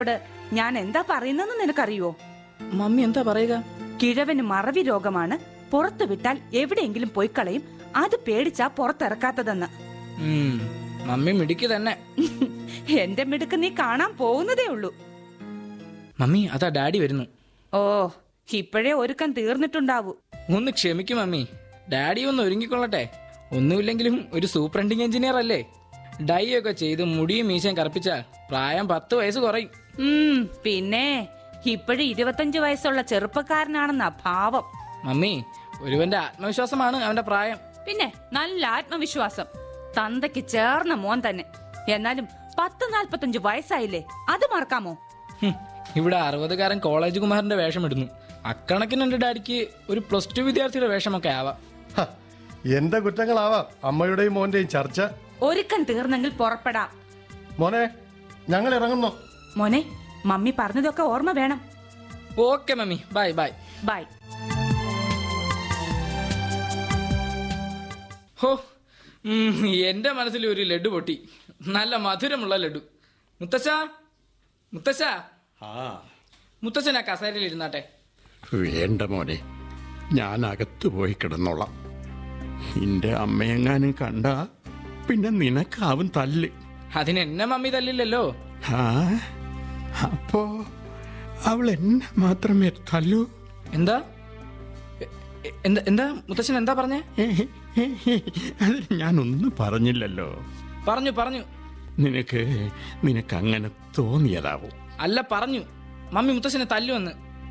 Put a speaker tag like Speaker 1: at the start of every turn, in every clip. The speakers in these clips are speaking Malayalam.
Speaker 1: മുത്തശ്ശനോട് ഞാൻ എന്താ പറയുന്നെന്ന് നിനക്കറിയോ
Speaker 2: മമ്മി എന്താ പറയുക
Speaker 1: കിഴവന് മറവി രോഗമാണ് പുറത്തു വിട്ടാൽ എവിടെയെങ്കിലും പോയി കളയും അത് പേടിച്ചാ പുറത്തിറക്കാത്തതെന്ന്
Speaker 2: ഉം, മമ്മി മിടുക്കി തന്നെ
Speaker 1: എന്റെ മിടുക്ക് നീ കാണാൻ പോകുന്നതേ ഉള്ളൂ
Speaker 2: മമ്മി അതാ ഡാഡി വരുന്നു
Speaker 1: ഓ ഇപ്പോഴേ ഒരുക്കം തീർന്നിട്ടുണ്ടാവൂ
Speaker 2: ഒന്ന് ക്ഷമിക്കും മമ്മി ഡാഡി ഒന്ന് ഒരുങ്ങിക്കൊള്ളട്ടെ ഒന്നുമില്ലെങ്കിലും ഒരു സൂപ്രണ്ടിങ് എഞ്ചിനീയർ അല്ലേ ഡൈ ഒക്കെ ചെയ്ത് മുടിയും മീശയും കറുപ്പിച്ചാൽ പ്രായം പത്ത് വയസ്സ് കുറയും
Speaker 1: ഉം പിന്നെ ഇപ്പോഴും ഇരുപത്തഞ്ച് വയസ്സുള്ള ചെറുപ്പക്കാരനാണെന്നാ ഭാവം
Speaker 2: മമ്മി ഒരുവന്റെ ആത്മവിശ്വാസമാണ് അവന്റെ പ്രായം
Speaker 1: പിന്നെ നല്ല ആത്മവിശ്വാസം തന്തയ്ക്ക് ചേർന്ന മോൻ തന്നെ എന്നാലും പത്ത് നാൽപ്പത്തഞ്ച് വയസ്സായില്ലേ അത് മറക്കാമോ
Speaker 2: ഹും, ഇവിടെ അറുപതുകാരൻ കോളേജ് കുമാരന്റെ വേഷം ഇടുന്നു അക്കണക്കിന് എന്റെ ഡാഡിക്ക് ഒരു പ്ലസ് ടു വിദ്യാർത്ഥിയുടെ വേഷമൊക്കെ ആവാം
Speaker 3: ഹ, എന്റെ കുറ്റങ്ങളാവാം അമ്മയുടെയും മോന്റെയും ചർച്ച
Speaker 1: ഒരുക്കം തീർന്നെങ്കിൽ പുറപ്പെടാം
Speaker 3: മോനെ ഞങ്ങൾ ഇറങ്ങുന്നു
Speaker 1: മോനെ മമ്മി പറഞ്ഞതൊക്കെ ഓർമ്മ വേണം
Speaker 2: okay mummy bye bye
Speaker 1: bye
Speaker 2: ഹോ ഉം, എന്റെ മനസ്സിൽ ഒരു ലഡു പൊട്ടി നല്ല മധുരമുള്ള ലഡു മുത്തശ്ശ മുത്തശ്ശ മുത്തശ്ശൻ ആ കസേരയിൽ ഇരുന്നാട്ടെ
Speaker 4: വേണ്ട മോനെ ഞാൻ അകത്ത് പോയി കിടന്നോളാം നിന്റെ അമ്മയെങ്ങാനും കണ്ട പിന്നെ നിനക്കാവും തല്ല്
Speaker 2: അതിന് എന്നെ മമ്മി തല്ലില്ലല്ലോ
Speaker 4: ആ അപ്പോ അവൾ എന്നെ മാത്രമേ തല്ലൂ
Speaker 2: എന്താ എ- എ- എന്താ എന്താ മുത്തശ്ശൻ എന്താ പറഞ്ഞേ
Speaker 4: അതിന് ഞാനൊന്നും പറഞ്ഞില്ലല്ലോ
Speaker 2: പറഞ്ഞു പറഞ്ഞു
Speaker 4: നിനക്ക് നിനക്ക് അങ്ങനെ തോന്നിയതാവും
Speaker 2: അല്ല പറഞ്ഞു മമ്മി മുത്തശ്ശനെ തല്ലുവന്ന്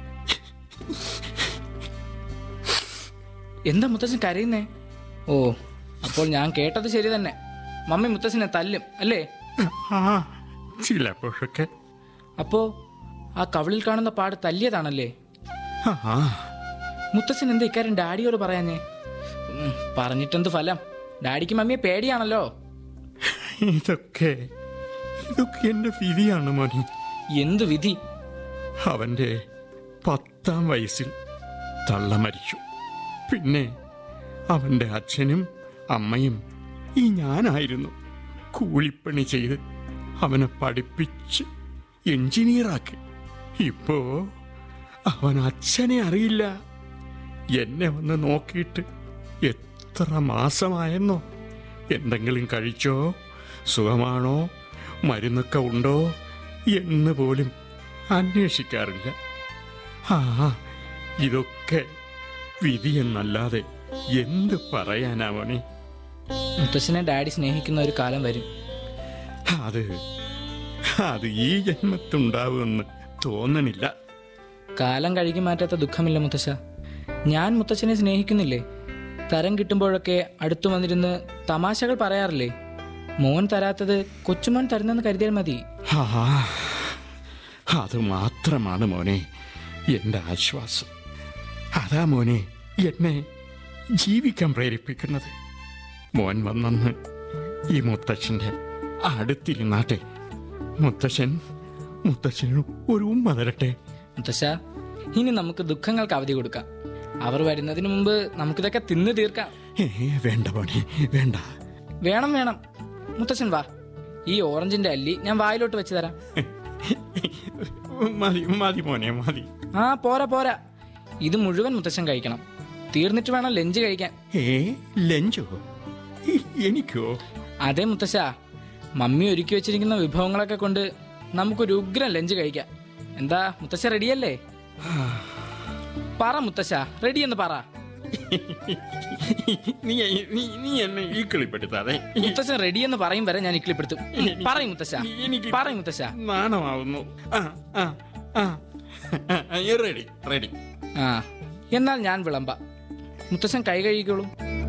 Speaker 2: എന്താ മുത്തശ്ശൻ കരയുന്നേ ഓ അപ്പോൾ ഞാൻ കേട്ടത് ശരി തന്നെ മമ്മി മുത്തശ്ശനെ തല്ലും അല്ലേ
Speaker 4: ആ ചിലപ്പോഴൊക്കെ
Speaker 2: അപ്പോ ആ കവിളിൽ കാണുന്ന പാട് തല്ലിയതാണല്ലേ
Speaker 4: ആ
Speaker 2: മുത്തശ്ശൻ എന്താ ഇക്കാര്യം ഡാഡിയോട് പറയാഞ്ഞേ ഉം, പറഞ്ഞിട്ടെന്ത് ഫലം ഡാഡിക്ക് മമ്മിയെ പേടിയാണല്ലോ
Speaker 4: ഇതൊക്കെ ഇതൊക്കെ എന്റെ വിധിയാണ് മോനി
Speaker 2: എന്ത് വിധി
Speaker 4: അവന്റെ പത്താം വയസ്സിൽ തള്ള മരിച്ചു പിന്നെ അവന്റെ അച്ഛനും അമ്മയും ഈ ഞാനായിരുന്നു കൂലിപ്പണി ചെയ്ത് അവനെ പഠിപ്പിച്ച് എഞ്ചിനീയറാക്കി ഇപ്പോ അവൻ അച്ഛനെ അറിയില്ല എന്നെ വന്ന് നോക്കിയിട്ട് എത്ര മാസമായെന്നോ എന്തെങ്കിലും കഴിച്ചോ സുഖമാണോ മരുന്നൊക്കെ ഉണ്ടോ എന്ന് പോലും അന്വേഷിക്കാറില്ല ആ ഇതൊക്കെ വിധിയെന്നല്ലാതെ എന്ത് പറയാനാ മോനെ
Speaker 2: മുത്തശ്ശനെ ഡാഡി സ്നേഹിക്കുന്ന ഒരു കാലം വരും
Speaker 4: അത് അത് ഈ ജന്മത്തുണ്ടാവുമെന്ന് തോന്നണില്ല
Speaker 2: കാലം കഴുകി മാറ്റാത്ത ദുഃഖമില്ല മുത്തശ്ശ ഞാൻ മുത്തശ്ശനെ സ്നേഹിക്കുന്നില്ലേ തരം കിട്ടുമ്പോഴൊക്കെ അടുത്തു വന്നിരുന്ന് തമാശകൾ പറയാറില്ലേ മോൻ തരാത്തത് കൊച്ചുമോൻ തരുന്നെന്ന് കരുതിയാൽ മതി
Speaker 4: ആ അത് മാത്രമാണ് മോനെ എന്റെ ആശ്വാസം അതാ മോനെ എന്നെ ജീവിക്കാൻ പ്രേരിപ്പിക്കുന്നത് മോൻ വന്നെന്ന് ഈ മുത്തച്ഛൻ്റെ അടുത്തിരുന്നാട്ടെ മുത്തച്ഛൻ മുത്തച്ഛന് ഒരു ഉമ്മ തരട്ടെ
Speaker 2: മുത്തശ്ശ ഇനി നമുക്ക് ദുഃഖങ്ങൾക്ക് അവധി കൊടുക്കാം അവർ വരുന്നതിന് മുമ്പ് നമുക്കിതൊക്കെ തിന്നു തീർക്കാം
Speaker 4: ഏ വേണ്ട മോനെ വേണ്ട
Speaker 2: വേണം വേണം മുത്തശ്ശൻ വാ ഈ ഓറഞ്ചിന്റെ അല്ലി ഞാൻ വായിലോട്ട് വെച്ച് തരാം
Speaker 4: മതി മതി മോനെ മതി
Speaker 2: ആ പോരാ പോരാ ഇത് മുഴുവൻ മുത്തശ്ശൻ കഴിക്കണം തീർന്നിട്ട് വേണം ലഞ്ച് കഴിക്കാൻ
Speaker 4: ഏ ലഞ്ചോ ഈ- എനിക്കോ
Speaker 2: അതെ മുത്തശ്ശ മമ്മി ഒരുക്കി വെച്ചിരിക്കുന്ന വിഭവങ്ങളൊക്കെ കൊണ്ട് നമുക്കൊരു ഉഗ്രം ലഞ്ച് കഴിക്കാം എന്താ മുത്തശ്ശ റെഡിയല്ലേ പറ മുത്തശ്ശ റെഡിയെന്ന് പറ
Speaker 4: നീ നീ- നീ എന്നെ ഈ കളിപ്പെടുത്താതെ
Speaker 2: മുത്തശ്ശൻ റെഡിയെന്ന് പറയും വരെ ഞാൻ ഇക്കിളിപ്പെടുത്തും പറയും മുത്തശ്ശ
Speaker 4: എനിക്ക്
Speaker 2: പറയും മുത്തശ്ശ
Speaker 4: നാണമാവുന്നു ആ ആ ആ റെഡി റെഡി
Speaker 2: ആ എന്നാൽ ഞാൻ വിളമ്പ മുത്തശ്ശൻ കൈ കഴുകിക്കോളൂ